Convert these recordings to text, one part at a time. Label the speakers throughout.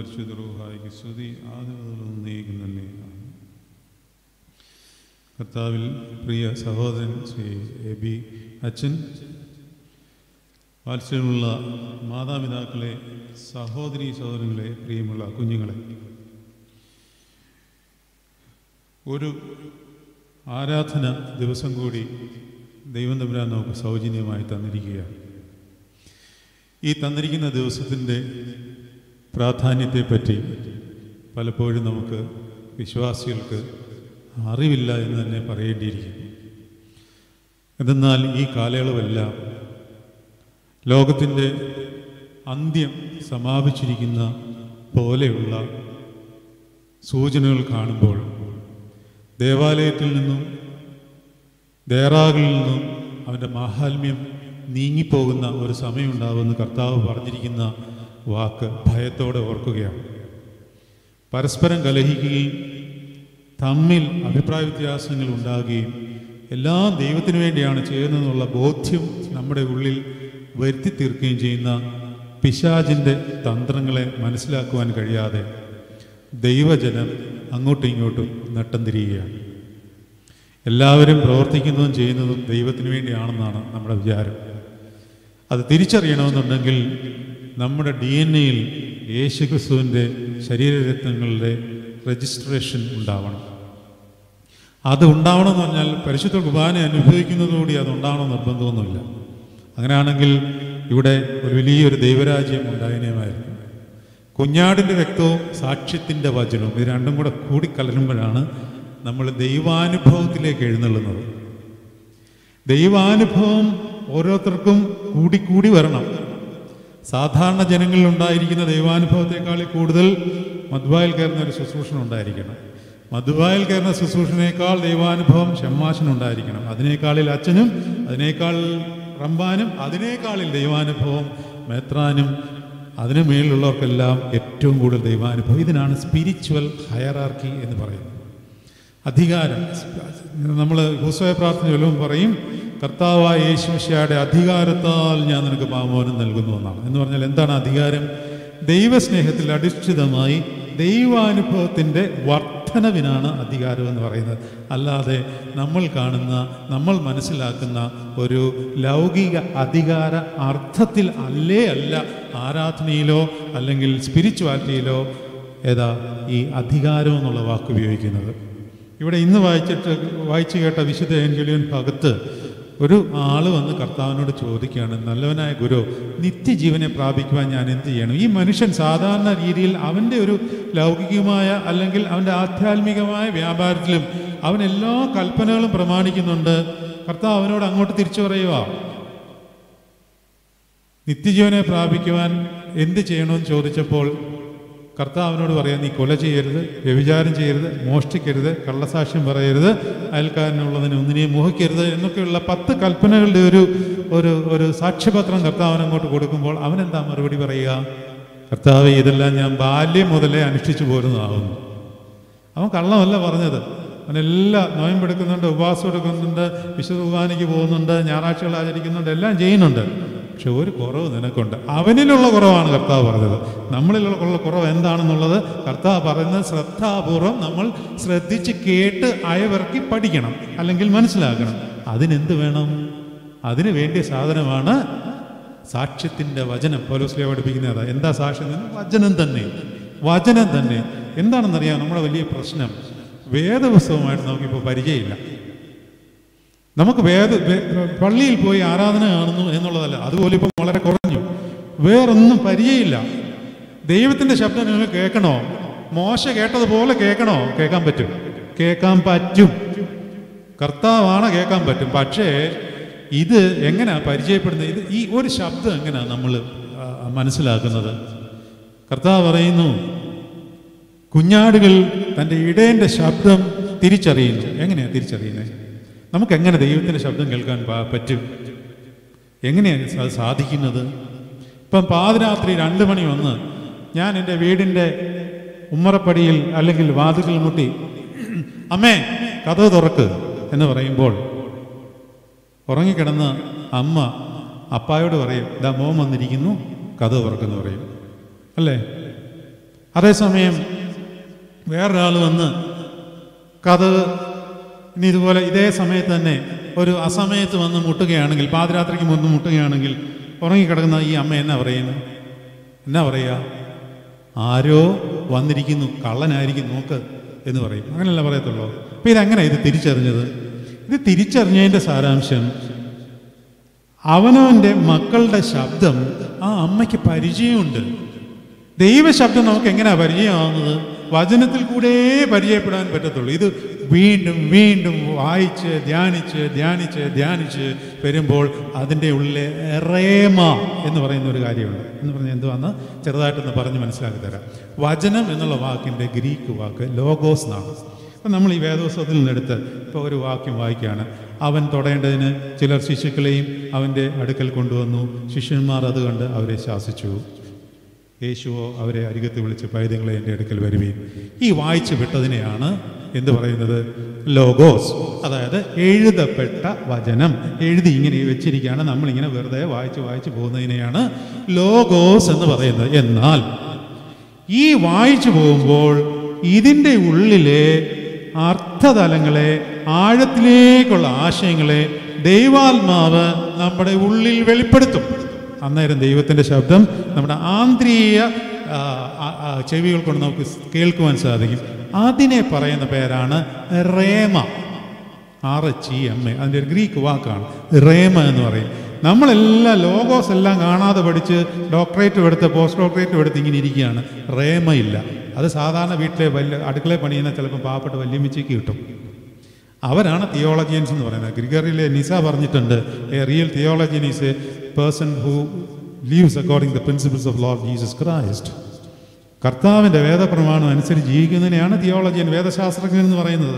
Speaker 1: പരിശുദ്ധ റൂഹായിക്ക് സ്തുതി ആദ്യം മുതൽ ഒന്നേക്കും തന്നെ കർത്താവിൽ പ്രിയ സഹോദരൻ ശ്രീ എ ബി അച്ഛൻ വാത്സല്യമുള്ള മാതാപിതാക്കളെ സഹോദരി സഹോദരങ്ങളെ പ്രിയമുള്ള കുഞ്ഞുങ്ങളെ ഒരു ആരാധന ദിവസം കൂടി ദൈവം തമ്പുരാൻ നമുക്ക് സൗജന്യമായി തന്നിരിക്കുകയാണ് ഈ തന്നിരിക്കുന്ന ദിവസത്തിൻ്റെ പ്രാധാന്യത്തെപ്പറ്റി പലപ്പോഴും നമുക്ക് വിശ്വാസികൾക്ക് അറിവില്ല എന്ന് തന്നെ പറയേണ്ടിയിരിക്കുന്നു എന്തെന്നാൽ ഈ കാലയളവെല്ലാം ലോകത്തിൻ്റെ അന്ത്യം സമാപിച്ചിരിക്കുന്ന പോലെയുള്ള സൂചനകൾ കാണുമ്പോൾ ദേവാലയത്തിൽ നിന്നും ദേറാകളിൽ നിന്നും അവൻ്റെ മാഹാത്മ്യം നീങ്ങിപ്പോകുന്ന ഒരു സമയമുണ്ടാകുമെന്ന് കർത്താവ് പറഞ്ഞിരിക്കുന്ന വാക്ക് ഭയത്തോടെ ഓർക്കുകയാണ് പരസ്പരം കലഹിക്കുകയും തമ്മിൽ അഭിപ്രായ വ്യത്യാസങ്ങൾ ഉണ്ടാകുകയും എല്ലാം ദൈവത്തിനു വേണ്ടിയാണ് ചെയ്യുന്നതെന്നുള്ള ബോധ്യം നമ്മുടെ ഉള്ളിൽ വരുത്തി തീർക്കുകയും ചെയ്യുന്ന പിശാചിൻ്റെ തന്ത്രങ്ങളെ മനസ്സിലാക്കുവാൻ കഴിയാതെ ദൈവജനം അങ്ങോട്ടും ഇങ്ങോട്ടും നട്ടം തിരിയുകയാണ് എല്ലാവരും പ്രവർത്തിക്കുന്നതും ചെയ്യുന്നതും ദൈവത്തിന് വേണ്ടിയാണെന്നാണ് നമ്മുടെ വിചാരം അത് തിരിച്ചറിയണമെന്നുണ്ടെങ്കിൽ നമ്മുടെ ഡി എൻ എയിൽ യേശുക്രിസ്തുവിൻ്റെ ശരീരരത്നങ്ങളുടെ രജിസ്ട്രേഷൻ ഉണ്ടാവണം അത് ഉണ്ടാവണമെന്ന് പറഞ്ഞാൽ പരിശുദ്ധ കുർബാന അനുഭവിക്കുന്നതോടുകൂടി അത് ഉണ്ടാവണം നിർബന്ധമൊന്നുമില്ല അങ്ങനെയാണെങ്കിൽ ഇവിടെ ഒരു വലിയൊരു ദൈവരാജ്യം ഉണ്ടായനേമായിരുന്നു കുഞ്ഞാടിൻ്റെ രക്തവും സാക്ഷ്യത്തിൻ്റെ വചനവും ഇത് രണ്ടും കൂടെ കൂടിക്കലരുമ്പോഴാണ് നമ്മൾ ദൈവാനുഭവത്തിലേക്ക് എഴുന്നള്ളുന്നത് ദൈവാനുഭവം ഓരോരുത്തർക്കും കൂടിക്കൂടി വരണം സാധാരണ ജനങ്ങളിൽ ഉണ്ടായിരിക്കുന്ന ദൈവാനുഭവത്തെക്കാൾ കൂടുതൽ മധുവായിൽ കയറുന്ന ഒരു ശുശ്രൂഷണം ഉണ്ടായിരിക്കണം മധുവായിൽ കയറുന്ന ശുശ്രൂഷണേക്കാൾ ദൈവാനുഭവം ഷമ്മാശനുണ്ടായിരിക്കണം അതിനേക്കാളിൽ അച്ഛനും അതിനേക്കാൾ റമ്പാനും അതിനേക്കാളിൽ ദൈവാനുഭവം മേത്രാനും അതിനു മേളിലുള്ളവർക്കെല്ലാം ഏറ്റവും കൂടുതൽ ദൈവാനുഭവം ഇതിനാണ് സ്പിരിച്വൽ ഹയറാർക്കി എന്ന് പറയുന്നത് അധികാരം നമ്മൾ ഹുസയ പ്രാർത്ഥന ചൊല്ലുമ്പോൾ പറയും കർത്താവായ യേശുമിശയുടെ അധികാരത്താൽ ഞാൻ നിനക്ക് പാമോനം നൽകുന്നു എന്നാണ് എന്ന് പറഞ്ഞാൽ എന്താണ് അധികാരം ദൈവസ്നേഹത്തിൽ അധിഷ്ഠിതമായി ദൈവാനുഭവത്തിൻ്റെ വർധനവിനാണ് അധികാരം എന്ന് പറയുന്നത് അല്ലാതെ നമ്മൾ കാണുന്ന നമ്മൾ മനസ്സിലാക്കുന്ന ഒരു ലൗകിക അധികാര അർത്ഥത്തിൽ അല്ലേ അല്ല ആരാധനയിലോ അല്ലെങ്കിൽ സ്പിരിച്വാലിറ്റിയിലോ ഏതാ ഈ അധികാരം എന്നുള്ള വാക്ക് ഉപയോഗിക്കുന്നത് ഇവിടെ ഇന്ന് വായിച്ചിട്ട് വായിച്ചു കേട്ട വിശുദ്ധ ഏൻഗലിയൻ ഭാഗത്ത് ഒരു ആൾ വന്ന് കർത്താവിനോട് ചോദിക്കുകയാണ് നല്ലവനായ ഗുരു നിത്യജീവനെ പ്രാപിക്കുവാൻ ഞാൻ എന്ത് ചെയ്യണം ഈ മനുഷ്യൻ സാധാരണ രീതിയിൽ അവൻ്റെ ഒരു ലൗകികമായ അല്ലെങ്കിൽ അവൻ്റെ ആധ്യാത്മികമായ വ്യാപാരത്തിലും അവൻ എല്ലാ കൽപ്പനകളും പ്രമാണിക്കുന്നുണ്ട് കർത്താവ് അവനോട് അങ്ങോട്ട് തിരിച്ചു പറയുക നിത്യജീവനെ പ്രാപിക്കുവാൻ എന്ത് ചെയ്യണമെന്ന് ചോദിച്ചപ്പോൾ കർത്താവിനോട് പറയാം നീ കൊല ചെയ്യരുത് വ്യഭിചാരം ചെയ്യരുത് മോഷ്ടിക്കരുത് കള്ളസാക്ഷ്യം പറയരുത് അയൽക്കാരനുള്ളതിനെ ഒന്നിനെയും മോഹിക്കരുത് എന്നൊക്കെയുള്ള പത്ത് കൽപ്പനകളുടെ ഒരു ഒരു ഒരു സാക്ഷ്യപത്രം കർത്താവിന് അങ്ങോട്ട് കൊടുക്കുമ്പോൾ അവനെന്താ മറുപടി പറയുക കർത്താവ് ഇതെല്ലാം ഞാൻ ബാല്യം മുതലേ അനുഷ്ഠിച്ചു പോരുന്നതാകുന്നു അവൻ കള്ളമല്ല പറഞ്ഞത് അവനെല്ലാം നോയമ്പെടുക്കുന്നുണ്ട് ഉപവാസം എടുക്കുന്നുണ്ട് വിശുദ്ധ കുർബാനയ്ക്ക് പോകുന്നുണ്ട് ഞായറാഴ്ചകൾ ആചരിക്കുന്നുണ്ട് എല്ലാം ചെയ്യുന്നുണ്ട് പക്ഷെ ഒരു കുറവ് നിനക്കുണ്ട് അവനിലുള്ള കുറവാണ് കർത്താവ് പറഞ്ഞത് നമ്മളിലുള്ള കുറവ് എന്താണെന്നുള്ളത് കർത്താവ് പറയുന്നത് ശ്രദ്ധാപൂർവം നമ്മൾ ശ്രദ്ധിച്ച് കേട്ട് അയവിറക്കി പഠിക്കണം അല്ലെങ്കിൽ മനസ്സിലാക്കണം അതിനെന്ത് വേണം അതിന് വേണ്ടിയ സാധനമാണ് സാക്ഷ്യത്തിൻ്റെ വചനം പോലോസ്ലിയ പഠിപ്പിക്കുന്നത് എന്താ സാക്ഷ്യം വചനം തന്നെ വചനം തന്നെ എന്താണെന്നറിയാം നമ്മുടെ വലിയ പ്രശ്നം വേദപുസ്തകമായിട്ട് നമുക്കിപ്പോൾ പരിചയമില്ല നമുക്ക് വേദ പള്ളിയിൽ പോയി ആരാധന കാണുന്നു എന്നുള്ളതല്ല അതുപോലെ ഇപ്പം വളരെ കുറഞ്ഞു വേറൊന്നും പരിചയമില്ല ദൈവത്തിൻ്റെ ശബ്ദം നിങ്ങൾ കേൾക്കണോ മോശ കേട്ടതുപോലെ കേൾക്കണോ കേൾക്കാൻ പറ്റും കേൾക്കാൻ പറ്റും കർത്താവാണ് കേൾക്കാൻ പറ്റും പക്ഷേ ഇത് എങ്ങനെയാ പരിചയപ്പെടുന്നത് ഇത് ഈ ഒരു ശബ്ദം എങ്ങനെയാ നമ്മൾ മനസ്സിലാക്കുന്നത് കർത്താവ് പറയുന്നു കുഞ്ഞാടുകൾ തൻ്റെ ഇടേൻ്റെ ശബ്ദം തിരിച്ചറിയുന്നു എങ്ങനെയാണ് തിരിച്ചറിയുന്നത് നമുക്ക് എങ്ങനെ ദൈവത്തിൻ്റെ ശബ്ദം കേൾക്കാൻ പറ്റും എങ്ങനെയാണ് അത് സാധിക്കുന്നത് ഇപ്പം പാതിരാത്രി രണ്ട് മണി വന്ന് ഞാൻ എൻ്റെ വീടിൻ്റെ ഉമ്മറപ്പടിയിൽ അല്ലെങ്കിൽ വാതുകൾ മുട്ടി അമ്മേ കഥ തുറക്ക് എന്ന് പറയുമ്പോൾ ഉറങ്ങിക്കിടന്ന അമ്മ അപ്പായോട് പറയും ഇതാ മോൻ വന്നിരിക്കുന്നു കഥ തുറക്കെന്ന് പറയും അല്ലേ അതേസമയം വേറൊരാൾ വന്ന് കഥ ഇനി ഇതുപോലെ ഇതേ സമയത്ത് തന്നെ ഒരു അസമയത്ത് വന്ന് മുട്ടുകയാണെങ്കിൽ പാതിരാത്രിക്ക് മുന്ന് മുട്ടുകയാണെങ്കിൽ ഉറങ്ങിക്കിടക്കുന്ന ഈ അമ്മ എന്നാ പറയുന്നു എന്നാ പറയുക ആരോ വന്നിരിക്കുന്നു കള്ളനായിരിക്കും നോക്ക് എന്ന് പറയും അങ്ങനെയല്ല പറയത്തുള്ളൂ അപ്പം ഇതെങ്ങനെ ഇത് തിരിച്ചറിഞ്ഞത് ഇത് തിരിച്ചറിഞ്ഞതിൻ്റെ സാരാംശം അവനവൻ്റെ മക്കളുടെ ശബ്ദം ആ അമ്മയ്ക്ക് പരിചയമുണ്ട് ദൈവശബ്ദം നമുക്ക് എങ്ങനെയാ പരിചയമാവുന്നത് വചനത്തിൽ കൂടെ പരിചയപ്പെടാൻ പറ്റത്തുള്ളൂ ഇത് വീണ്ടും വീണ്ടും വായിച്ച് ധ്യാനിച്ച് ധ്യാനിച്ച് ധ്യാനിച്ച് വരുമ്പോൾ അതിൻ്റെ ഉള്ളിലെ റേമ എന്ന് പറയുന്ന ഒരു കാര്യമുണ്ട് എന്ന് പറഞ്ഞാൽ എന്തുവാന്ന് ചെറുതായിട്ടൊന്ന് പറഞ്ഞ് മനസ്സിലാക്കി തരാം വചനം എന്നുള്ള വാക്കിൻ്റെ ഗ്രീക്ക് വാക്ക് ലോഗോസ് എന്നാണ് അപ്പം നമ്മൾ ഈ വേദോത്സവത്തിൽ നിന്നെടുത്ത് ഇപ്പോൾ ഒരു വാക്യം വായിക്കുകയാണ് അവൻ തൊടേണ്ടതിന് ചിലർ ശിശുക്കളെയും അവൻ്റെ അടുക്കൽ കൊണ്ടുവന്നു ശിഷ്യന്മാർ അത് കണ്ട് അവരെ ശാസിച്ചു യേശുവോ അവരെ അരികത്ത് വിളിച്ച് പൈതങ്ങളെ എൻ്റെ അടുക്കൽ വരുവീൻ ഈ വായിച്ചു വിട്ടതിനെയാണ് എന്ത് പറയുന്നത് ലോഗോസ് അതായത് എഴുതപ്പെട്ട വചനം എഴുതി ഇങ്ങനെ വെച്ചിരിക്കുകയാണ് നമ്മളിങ്ങനെ വെറുതെ വായിച്ച് വായിച്ച് പോകുന്നതിനെയാണ് ലോഗോസ് എന്ന് പറയുന്നത് എന്നാൽ ഈ വായിച്ചു പോകുമ്പോൾ ഇതിൻ്റെ ഉള്ളിലെ അർത്ഥതലങ്ങളെ ആഴത്തിലേക്കുള്ള ആശയങ്ങളെ ദൈവാത്മാവ് നമ്മുടെ ഉള്ളിൽ വെളിപ്പെടുത്തും അന്നേരം ദൈവത്തിൻ്റെ ശബ്ദം നമ്മുടെ ആന്തരിക ആ, ആ, ആ, ചെവികൾ കൊണ്ട് നമുക്ക് കേൾക്കുവാൻ സാധിക്കും അതിനെ പറയുന്ന പേരാണ് rhema R H E M A അതിൻ്റെ ഒരു ഗ്രീക്ക് വാക്കാണ് റേമ എന്ന് പറയും നമ്മളെല്ലാം ലോഗോസ് എല്ലാം കാണാതെ പഠിച്ച് ഡോക്ടറേറ്റ് എടുത്ത് പോസ്റ്റ് ഡോക്ടറേറ്റ് എടുത്ത് ഇങ്ങനെ ഇരിക്കുകയാണ് റേമ ഇല്ല അത് സാധാരണ വീട്ടിലെ വലിയ അടുക്കളയിൽ പണിയുന്ന ചിലപ്പോൾ പാവപ്പെട്ട വല്യമ്മച്ചിക്ക് കിട്ടും അവരാണ് തിയോളജിയൻസ് എന്ന് പറയുന്നത് ഗ്രിഗറിയിലെ നിസ പറഞ്ഞിട്ടുണ്ട് a real theologian is a person who lives according the principles of Lord Jesus Christ കർത്താവിൻ്റെ വേദപ്രമാണം അനുസരിച്ച് ജീവിക്കുന്നതിനെയാണ് തിയോളജിയൻ വേദശാസ്ത്രജ്ഞൻ എന്ന് പറയുന്നത്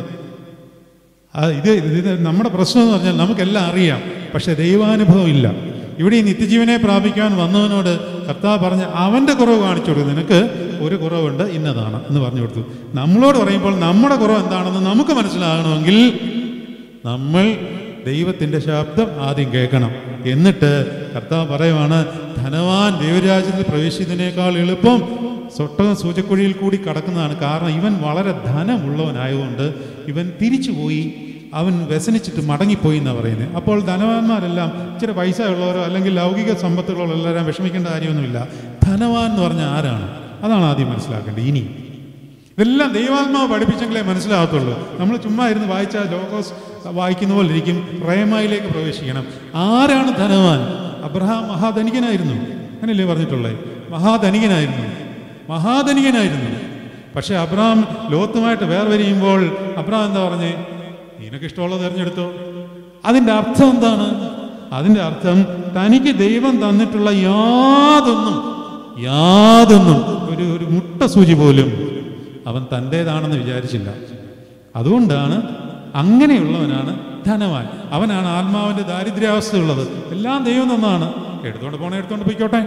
Speaker 1: ആ, ഇത് ഇത് നമ്മുടെ പ്രശ്നം എന്ന് പറഞ്ഞാൽ നമുക്കെല്ലാം അറിയാം പക്ഷെ ദൈവാനുഭവം ഇല്ല ഇവിടെ ഈ നിത്യജീവനെ പ്രാപിക്കാൻ വന്നവനോട് കർത്താവ് പറഞ്ഞ് അവൻ്റെ കുറവ് കാണിച്ചു കൊടുത്തു നിനക്ക് ഒരു കുറവുണ്ട് ഇന്നതാണ് എന്ന് പറഞ്ഞു കൊടുത്തു നമ്മളോട് പറയുമ്പോൾ നമ്മുടെ കുറവ് എന്താണെന്ന് നമുക്ക് മനസ്സിലാകണമെങ്കിൽ നമ്മൾ ദൈവത്തിൻ്റെ ശബ്ദം ആദ്യം കേൾക്കണം എന്നിട്ട് കർത്താവ് പറയുവാണ് ധനവാൻ ദൈവരാജ്യത്തിൽ പ്രവേശിക്കുന്നതിനേക്കാൾ എളുപ്പം സ്വട്ടകം സൂചക്കുഴിയിൽ കൂടി കടക്കുന്നതാണ് കാരണം ഇവൻ വളരെ ധനമുള്ളവനായതുകൊണ്ട് ഇവൻ തിരിച്ചുപോയി അവൻ വ്യസനിച്ചിട്ട് മടങ്ങിപ്പോയി എന്നാണ് പറയുന്നത് അപ്പോൾ ധനവാന്മാരെല്ലാം ഇച്ചിരി പൈസ ഉള്ളവരോ അല്ലെങ്കിൽ ലൗകിക സമ്പത്തുകളോ എല്ലാവരും വിഷമിക്കേണ്ട കാര്യമൊന്നുമില്ല ധനവാൻ എന്ന് പറഞ്ഞാൽ ആരാണ് അതാണ് ആദ്യം മനസ്സിലാക്കേണ്ടത് ഇനി ഇതെല്ലാം ദൈവാത്മാവ് പഠിപ്പിച്ചെങ്കിലേ മനസ്സിലാകത്തുള്ളൂ നമ്മൾ ചുമ്മാ ഇരുന്ന് വായിച്ച ലോകോസ് വായിക്കുന്ന പോലെ ഇരിക്കും പ്രേമയിലേക്ക് പ്രവേശിക്കണം ആരാണ് ധനവാൻ അബ്രഹാം മഹാധനികനായിരുന്നു അങ്ങനെയല്ലേ പറഞ്ഞിട്ടുള്ളത് മഹാധനികനായിരുന്നു മഹാധനികനായിരുന്നു പക്ഷെ അബ്രഹാം ലോത്തുമായിട്ട് വേർവരിയുമ്പോൾ അബ്രഹാം എന്താ പറഞ്ഞേ നിനക്ക് ഇഷ്ടമുള്ളത് തിരഞ്ഞെടുത്തോ അതിൻ്റെ അർത്ഥം എന്താണ് അതിൻ്റെ അർത്ഥം തനിക്ക് ദൈവം തന്നിട്ടുള്ള യാതൊന്നും യാതൊന്നും ഒരു ഒരു മുട്ട സൂചി പോലും അവൻ തൻ്റേതാണെന്ന് വിചാരിച്ചില്ല അതുകൊണ്ടാണ് അങ്ങനെയുള്ളവനാണ് ധനവാൻ അവനാണ് ആത്മാവിൻ്റെ ദാരിദ്ര്യാവസ്ഥ ഉള്ളത് എല്ലാം ദൈവം തന്നാണ് എടുത്തോണ്ട് പോണേ എടുത്തോണ്ട് പോയിക്കോട്ടെ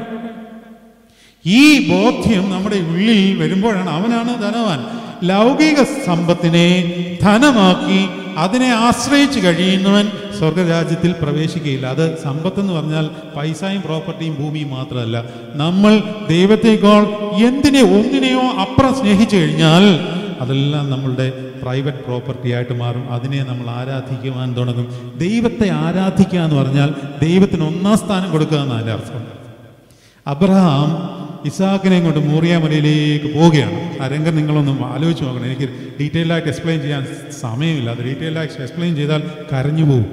Speaker 1: ഈ ബോധ്യം നമ്മുടെ ഉള്ളിൽ വരുമ്പോഴാണ് അവനാണ് ധനവാൻ ലൗകിക സമ്പത്തിനെ ധനമാക്കി അതിനെ ആശ്രയിച്ച് കഴിയുന്നവൻ സ്വർഗരാജ്യത്തിൽ പ്രവേശിക്കുകയില്ല അത് സമ്പത്ത് എന്ന് പറഞ്ഞാൽ പൈസയും പ്രോപ്പർട്ടിയും ഭൂമിയും മാത്രമല്ല നമ്മൾ ദൈവത്തേക്കാൾ എന്തിനെ ഒന്നിനെയോ അപ്പുറം സ്നേഹിച്ചു കഴിഞ്ഞാൽ അതെല്ലാം നമ്മളുടെ പ്രൈവറ്റ് പ്രോപ്പർട്ടി ആയിട്ട് മാറും അതിനെ നമ്മൾ ആരാധിക്കുവാൻ തുടങ്ങും ദൈവത്തെ ആരാധിക്കുക എന്ന് പറഞ്ഞാൽ ദൈവത്തിന് ഒന്നാം സ്ഥാനം കൊടുക്കുക എന്നാണ് അതിൻ്റെ അർത്ഥം അബ്രഹാം ഇസാക്കിനെയും കൊണ്ട് മൂറിയാമലയിലേക്ക് പോവുകയാണ് ആ രംഗം നിങ്ങളൊന്നും ആലോചിച്ച് നോക്കണം എനിക്ക് ഡീറ്റെയിൽ ആയിട്ട് എക്സ്പ്ലെയിൻ ചെയ്യാൻ സമയമില്ല അത് ഡീറ്റെയിൽ ആയിട്ട് എക്സ്പ്ലെയിൻ ചെയ്താൽ കരഞ്ഞു പോകും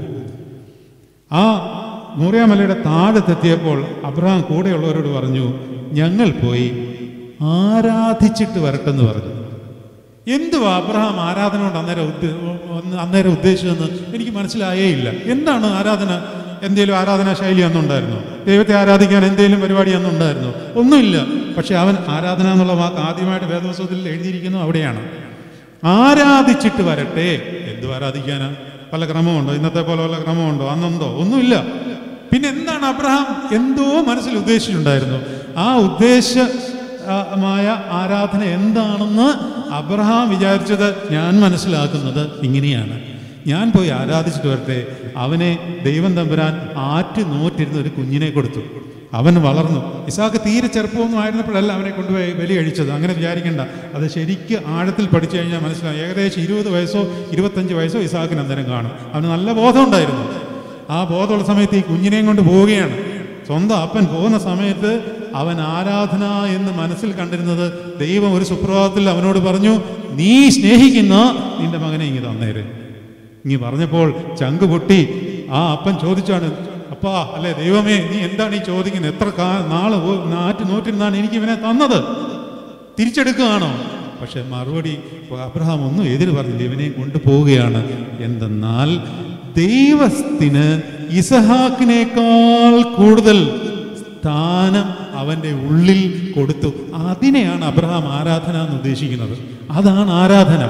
Speaker 1: ആ മൂറിയാമലയുടെ താഴത്തെത്തിയപ്പോൾ അബ്രഹാം കൂടെയുള്ളവരോട് പറഞ്ഞു ഞങ്ങൾ പോയി ആരാധിച്ചിട്ട് വരട്ടെന്ന് പറഞ്ഞു എന്തുവാ അബ്രഹാം ആരാധന കൊണ്ട് അന്നേരം ഉദ്ദേ- ഒന്ന് അന്നേരം ഉദ്ദേശിച്ചതെന്ന് എനിക്ക് മനസ്സിലായേ ഇല്ല എന്താണ് ആരാധന എന്തേലും ആരാധനാ ശൈലി അന്നുണ്ടായിരുന്നോ ദൈവത്തെ ആരാധിക്കാൻ എന്തേലും പരിപാടി അന്നുണ്ടായിരുന്നോ ഒന്നുമില്ല പക്ഷെ അവൻ ആരാധന എന്നുള്ള വാക്ക് ആദ്യമായിട്ട് വേദോത്സവത്തിൽ എഴുതിയിരിക്കുന്നു അവിടെയാണ് ആരാധിച്ചിട്ട് വരട്ടെ എന്തു ആരാധിക്കാനാ പല ക്രമമുണ്ടോ ഇന്നത്തെ പോലെ വല്ല ക്രമമുണ്ടോ അന്നുണ്ടോ ഒന്നുമില്ല പിന്നെ എന്താണ് അബ്രഹാം എന്തോ മനസ്സിൽ ഉദ്ദേശിച്ചിട്ടുണ്ടായിരുന്നു ആ ഉദ്ദേശ ആ, മായ ആരാധന എന്താണെന്ന് അബ്രഹാം വിചാരിച്ചത് ഞാൻ മനസ്സിലാക്കുന്നത് ഇങ്ങനെയാണ് ഞാൻ പോയി ആരാധിച്ചിട്ട് വരട്ടെ അവനെ ദൈവം തമ്പുരാൻ ആറ്റ് നോറ്റിരുന്ന ഒരു കുഞ്ഞിനെ കൊടുത്തു അവൻ വളർന്നു ഇസാക്ക് തീരെ ചെറുപ്പമൊന്നും ആയിരുന്നപ്പോഴല്ല അവനെ കൊണ്ടുപോയി ബലി കഴിച്ചത് അങ്ങനെ വിചാരിക്കേണ്ട അത് ശരിക്ക് ആഴത്തിൽ പഠിച്ചു കഴിഞ്ഞാൽ മനസ്സിലാവും ഏകദേശം ഇരുപത് വയസ്സോ ഇരുപത്തഞ്ച് വയസ്സോ ഇസാക്കിന് അന്നേരം കാണും അവന് നല്ല ബോധമുണ്ടായിരുന്നു ആ ബോധമുള്ള സമയത്ത് ഈ കുഞ്ഞിനെയും കൊണ്ട് പോവുകയാണ് സ്വന്തം അപ്പൻ പോകുന്ന സമയത്ത് അവൻ ആരാധന എന്ന് മനസ്സിൽ കണ്ടിരുന്നത് ദൈവം ഒരു സുപ്രഭാതത്തിൽ അവനോട് പറഞ്ഞു നീ സ്നേഹിക്കുന്ന നിന്റെ മകനെ ഇങ്ങ് തന്നേര് ഇങ്ങി പറഞ്ഞപ്പോൾ ചങ്ക് പൊട്ടി ആ അപ്പൻ ചോദിച്ചാണ് അപ്പാ അല്ലെ ദൈവമേ നീ എന്താണ് ഈ ചോദിക്കുന്നത് എത്ര കാ നാള് ഓ- നാറ്റ് നോറ്റിരുന്നാണ് എനിക്ക് ഇവനെ തന്നത് തിരിച്ചെടുക്കുകയാണോ പക്ഷെ മറുപടി അബ്രഹാം ഒന്നും എതിര് പറഞ്ഞില്ല ഇവനെ കൊണ്ടുപോവുകയാണ് എന്തെന്നാൽ ദൈവത്തിന് ഇസഹാക്കിനേക്കാൾ കൂടുതൽ സ്ഥാനം അവൻ്റെ ഉള്ളിൽ കൊടുത്തു അതിനെയാണ് അബ്രഹാം ആരാധന എന്ന് ഉദ്ദേശിക്കുന്നത് അതാണ് ആരാധന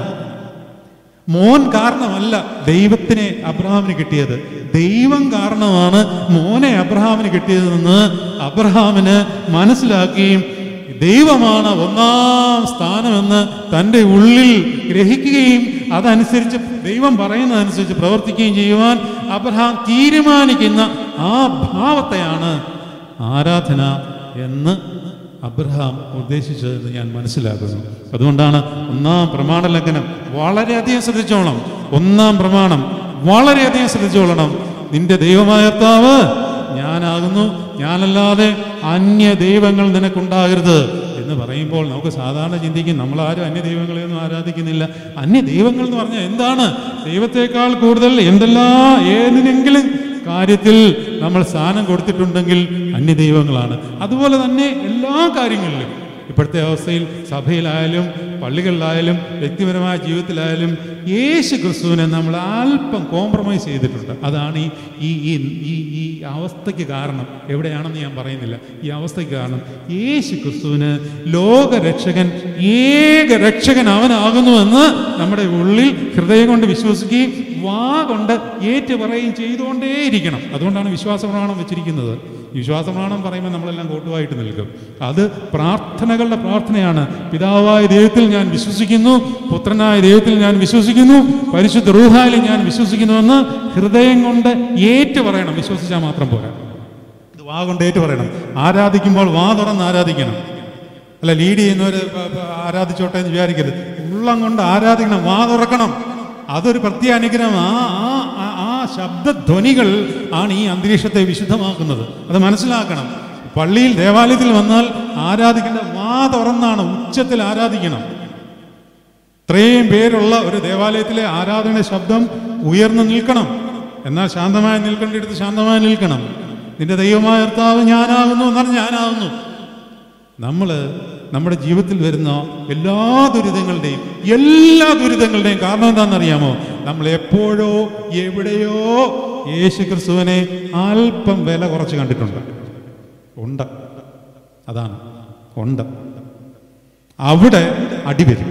Speaker 1: മോൻ കാരണമല്ല ദൈവത്തിനെ അബ്രഹാമിന് കിട്ടിയത് ദൈവം കാരണമാണ് മോനെ അബ്രഹാമിന് കിട്ടിയതെന്ന് അബ്രഹാമിന് മനസ്സിലാക്കുകയും ദൈവമാണ് ഒന്നാം സ്ഥാനമെന്ന് തൻ്റെ ഉള്ളിൽ ഗ്രഹിക്കുകയും അതനുസരിച്ച് ദൈവം പറയുന്നതനുസരിച്ച് പ്രവർത്തിക്കുകയും ചെയ്യുവാൻ അബ്രഹാം തീരുമാനിക്കുന്ന ആ ഭാവത്തെയാണ് ആരാധന എന്ന് അബ്രഹാം ഉദ്ദേശിച്ചതെന്ന് ഞാൻ മനസ്സിലാക്കുന്നു അതുകൊണ്ടാണ് ഒന്നാം പ്രമാണ ലംഘനം വളരെയധികം ശ്രദ്ധിച്ചോളണം ഒന്നാം പ്രമാണം വളരെയധികം ശ്രദ്ധിച്ചോളണം നിന്റെ ദൈവമായ കർത്താവ് ഞാനാകുന്നു ഞാനല്ലാതെ അന്യ ദൈവങ്ങൾ നിനക്കുണ്ടാകരുത് എന്ന് പറയുമ്പോൾ നമുക്ക് സാധാരണ ചിന്തിക്കും നമ്മളാരും അന്യ ദൈവങ്ങളെയൊന്നും ആരാധിക്കുന്നില്ല അന്യ ദൈവങ്ങൾ എന്ന് പറഞ്ഞാൽ എന്താണ് ദൈവത്തെക്കാൾ കൂടുതൽ എന്തെല്ലാം ഏതിനെങ്കിലും കാര്യത്തിൽ നമ്മൾ സ്ഥാനം കൊടുത്തിട്ടുണ്ടെങ്കിൽ അന്യദൈവങ്ങളാണ് അതുപോലെ തന്നെ എല്ലാ കാര്യങ്ങളിലും ഇപ്പോഴത്തെ അവസ്ഥയിൽ സഭയിലായാലും പള്ളികളിലായാലും വ്യക്തിപരമായ ജീവിതത്തിലായാലും യേശു ക്രിസ്തുവിനെ നമ്മൾ അല്പം കോംപ്രമൈസ് ചെയ്തിട്ടുണ്ട് അതാണ് ഈ ഈ ഈ ഈ ഈ അവസ്ഥയ്ക്ക് കാരണം എവിടെയാണെന്ന് ഞാൻ പറയുന്നില്ല ഈ അവസ്ഥയ്ക്ക് കാരണം യേശു ക്രിസ്തുവിന് ലോകരക്ഷകൻ ഏക രക്ഷകൻ അവനാകുന്നുവെന്ന് നമ്മുടെ ഉള്ളിൽ ഹൃദയം കൊണ്ട് വിശ്വസിക്കുകയും വാ കൊണ്ട് ഏറ്റു പറയുകയും ചെയ്തുകൊണ്ടേയിരിക്കണം അതുകൊണ്ടാണ് വിശ്വാസ പ്രമാണം വെച്ചിരിക്കുന്നത് ഈ വിശ്വാസ പ്രമാണം പറയുമ്പോൾ നമ്മളെല്ലാം കൂട്ടുമായിട്ട് നിൽക്കും അത് പ്രാർത്ഥനകളുടെ പ്രാർത്ഥനയാണ് പിതാവായ ദൈവത്തിൽ ഞാൻ വിശ്വസിക്കുന്നു പുത്രനായ ദൈവത്തിൽ ഞാൻ വിശ്വസിക്കുന്നു പരിശുദ്ധ റൂഹായിൽ ഞാൻ വിശ്വസിക്കുന്നുവെന്ന് ഹൃദയം കൊണ്ട് ഏറ്റു പറയണം വിശ്വസിച്ചാൽ മാത്രം പോരാ ഇത് വാ കൊണ്ട് ഏറ്റു പറയണം ആരാധിക്കുമ്പോൾ വാ തുറന്ന് ആരാധിക്കണം അല്ല ലീഡ് ചെയ്യുന്നവർ ആരാധിച്ചോട്ടെ എന്ന് വിചാരിക്കരുത് ഉള്ളം കൊണ്ട് ആരാധിക്കണം വാ തുറക്കണം അതൊരു പ്രത്യേക അനുഗ്രഹം ആ ആ- ആ- ആ ശബ്ദധ്വനികൾ ആണ് ഈ അന്തരീക്ഷത്തെ വിശുദ്ധമാക്കുന്നത് അത് മനസ്സിലാക്കണം പള്ളിയിൽ ദേവാലയത്തിൽ വന്നാൽ ആരാധിക്കേണ്ട വാ തുറന്നാണ് ഉച്ചത്തിൽ ആരാധിക്കണം ഇത്രയും പേരുള്ള ഒരു ദേവാലയത്തിലെ ആരാധന ശബ്ദം ഉയർന്നു നിൽക്കണം എന്നാൽ ശാന്തമായി നിൽക്കേണ്ടിടത്ത് ശാന്തമായി നിൽക്കണം നിന്റെ ദൈവമായ കർത്താവ് ഞാനാകുന്നു എന്നാണ് ഞാനാകുന്നു നമ്മൾ നമ്മുടെ ജീവിതത്തിൽ വരുന്ന എല്ലാ ദുരിതങ്ങളുടെയും എല്ലാ ദുരിതങ്ങളുടെയും കാരണം എന്താണെന്നറിയാമോ നമ്മൾ എപ്പോഴോ എവിടെയോ യേശു ക്രിസ്തുവിനെ അല്പം വില കുറച്ച് കണ്ടിട്ടുണ്ട് ഉണ്ട് അതാണ് ഉണ്ട് അവിടെ അടിവരും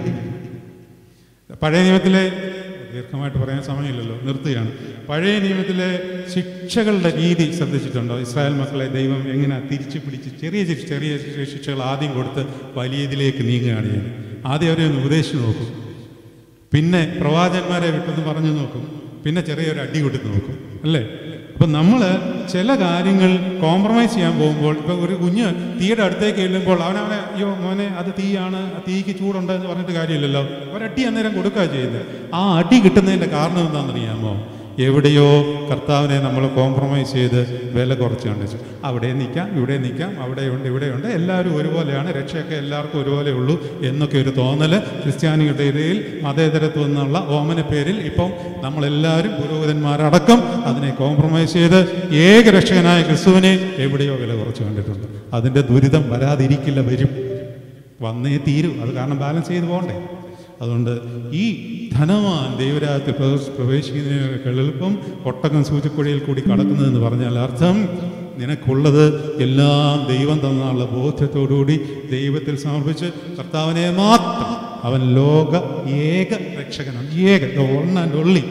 Speaker 1: പഴയ നിയമത്തിലെ ദീർഘമായിട്ട് പറയാൻ സമയമില്ലല്ലോ നിർത്തുകയാണ് പഴയ നിയമത്തിലെ ശിക്ഷകളുടെ രീതി ശ്രദ്ധിച്ചിട്ടുണ്ടോ ഇസ്രായേൽ മക്കളെ ദൈവം എങ്ങനെ തിരിച്ചു പിടിച്ച് ചെറിയ ശിക്ഷ- ചെറിയ ശിക്ഷ- ശിക്ഷകൾ ആദ്യം കൊടുത്ത് വലിയതിലേക്ക് നീങ്ങുകയാണ് ചെയ്യുന്നത് ആദ്യം അവരെ ഒന്ന് ഉപദേശിച്ച് നോക്കും പിന്നെ പ്രവാചകന്മാരെ വിട്ടെന്ന് പറഞ്ഞു നോക്കും പിന്നെ ചെറിയൊരു അടി കൊടുത്ത് നോക്കും അല്ലേ അപ്പം നമ്മൾ ചില കാര്യങ്ങൾ കോംപ്രമൈസ് ചെയ്യാൻ പോകുമ്പോൾ ഇപ്പം ഒരു കുഞ്ഞ് തീയുടെ അടുത്തേക്ക് ചെല്ലുമ്പോൾ അവനവനെ അയ്യോ മോനെ അത് തീയാണ് ആ തീക്ക് ചൂടുണ്ട് എന്ന് പറഞ്ഞിട്ട് കാര്യമില്ലല്ലോ ഒരടി അന്നേരം കൊടുക്കുക ചെയ്യുന്നത് ആ അടി കിട്ടുന്നതിൻ്റെ കാരണം എന്താണെന്നറിയാമോ എവിടെയോ കർത്താവിനെ നമ്മൾ കോംപ്രമൈസ് ചെയ്ത് വില കുറച്ച് കണ്ടിച്ചു അവിടെ നിൽക്കാം ഇവിടെ നിൽക്കാം അവിടെയുണ്ട് ഇവിടെയുണ്ട് എല്ലാവരും ഒരുപോലെയാണ് രക്ഷയൊക്കെ എല്ലാവർക്കും ഒരുപോലെ ഉള്ളൂ എന്നൊക്കെ ഒരു തോന്നൽ ക്രിസ്ത്യാനികളുടെ ഇടയിൽ മതേതരത്വം എന്നുള്ള ഓമന പേരിൽ ഇപ്പം നമ്മളെല്ലാവരും പുരോഹിതന്മാരടക്കം അതിനെ കോംപ്രമൈസ് ചെയ്ത് ഏക രക്ഷകനായ ക്രിസ്തുവിനെ എവിടെയോ വില കുറച്ച് കണ്ടിട്ടുണ്ട് അതിൻ്റെ ദുരിതം വരാതിരിക്കില്ല വരും വന്നേ തീരൂ അത് കാരണം ബാലൻസ് ചെയ്ത് പോകണ്ടേ അതുകൊണ്ട് ഈ ധനവാൻ ദൈവരാജ്യത്തിൽ പ്രവേശ- പ്രവേശിക്കുന്നതിനേക്കാൾ എളുപ്പം ഒട്ടകം സൂചിക്കുഴയിൽ കൂടി കടക്കുന്നതെന്ന് പറഞ്ഞാൽ അർത്ഥം നിനക്കുള്ളത് എല്ലാം ദൈവം തന്നുള്ള ബോധ്യത്തോടുകൂടി ദൈവത്തിൽ സമർപ്പിച്ച് കർത്താവിനെ മാത്രം അവൻ ലോക ഏക രക്ഷകനാണ് ഏക one and only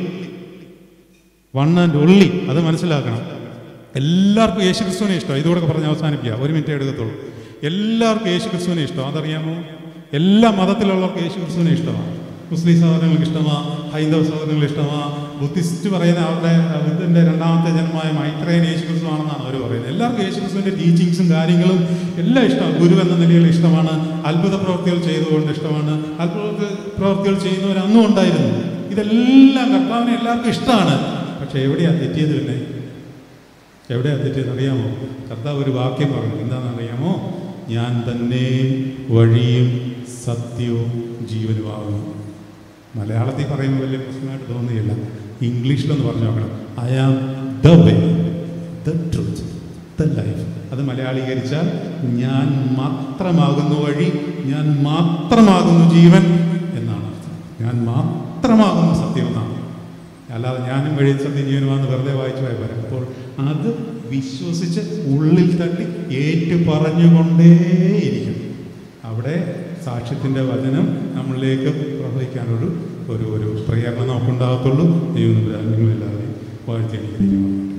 Speaker 1: one and only അത് മനസ്സിലാക്കണം എല്ലാവർക്കും യേശു ക്രിസ്തുവിനെ ഇഷ്ടം ഇതുകൂടെ പറഞ്ഞ് അവസാനിപ്പിക്കുക ഒരു മിനിറ്റ് എടുക്കത്തുള്ളൂ എല്ലാവർക്കും യേശു ക്രിസ്തുവിനെ ഇഷ്ടം അതറിയാമോ എല്ലാ മതത്തിലുള്ളവർക്ക് യേശു ക്രിസ്തുവിനെ ഇഷ്ടമാണ് മുസ്ലിം സഹോദരങ്ങൾക്ക് ഇഷ്ടമാ ഹൈന്ദവ സഹോദരങ്ങൾക്ക് ഇഷ്ടമാ ബുദ്ധിസ്റ്റ് പറയുന്ന അവരുടെ ബുദ്ധൻ്റെ രണ്ടാമത്തെ ജന്മമായ മൈത്രേയൻ യേശു ക്രിസ്തു ആണെന്നാണ് അവർ പറയുന്നത് എല്ലാവർക്കും യേശു ക്രിസ്തുവിൻ്റെ ടീച്ചിങ്സും കാര്യങ്ങളും എല്ലാം ഇഷ്ടമാണ് ഗുരു എന്ന നിലയിൽ ഇഷ്ടമാണ് അത്ഭുത പ്രവൃത്തികൾ ചെയ്തുകൊണ്ട് ഇഷ്ടമാണ് അത്ഭുത പ്രവൃത്തികൾ ചെയ്യുന്നവർ അന്നും ഉണ്ടായിരുന്നു ഇതെല്ലാം കർത്താവിനെ എല്ലാവർക്കും ഇഷ്ടമാണ് പക്ഷെ എവിടെയാണ് തെറ്റിയത് പിന്നെ എവിടെയാ തെറ്റിയത് അറിയാമോ കർത്താവ് ഒരു വാക്യം പറഞ്ഞു എന്താണെന്ന് അറിയാമോ ഞാൻ തന്നെ വഴിയും സത്യവും ജീവനുമാകുന്നു മലയാളത്തിൽ പറയുമ്പോൾ വലിയ പ്രശ്നമായിട്ട് തോന്നുകയില്ല ഇംഗ്ലീഷിലൊന്ന് പറഞ്ഞു നോക്കണം I am the way the truth the life അത് മലയാളീകരിച്ചാൽ ഞാൻ മാത്രമാകുന്നു വഴി ഞാൻ മാത്രമാകുന്നു ജീവൻ എന്നാണ് അർത്ഥം ഞാൻ മാത്രമാകുന്നു സത്യം എന്നാണ് അല്ലാതെ ഞാനും വഴി സത്യം ജീവനുമാണെന്ന് വെറുതെ വായിച്ചു പോയ പോരാ അപ്പോൾ അത് വിശ്വസിച്ച് ഉള്ളിൽ തട്ടി ഏറ്റു പറഞ്ഞുകൊണ്ടേയിരിക്കും അവിടെ സാക്ഷ്യത്തിൻ്റെ വചനം നമ്മളിലേക്ക് പ്രവഹിക്കാനൊരു ഒരു ഒരു പ്രേരണ നമുക്കുണ്ടാകത്തുള്ളൂ ദൈവം നിങ്ങളെല്ലാവരെയും വാഴ്ത്തി അനുഗ്രഹിക്കുന്നു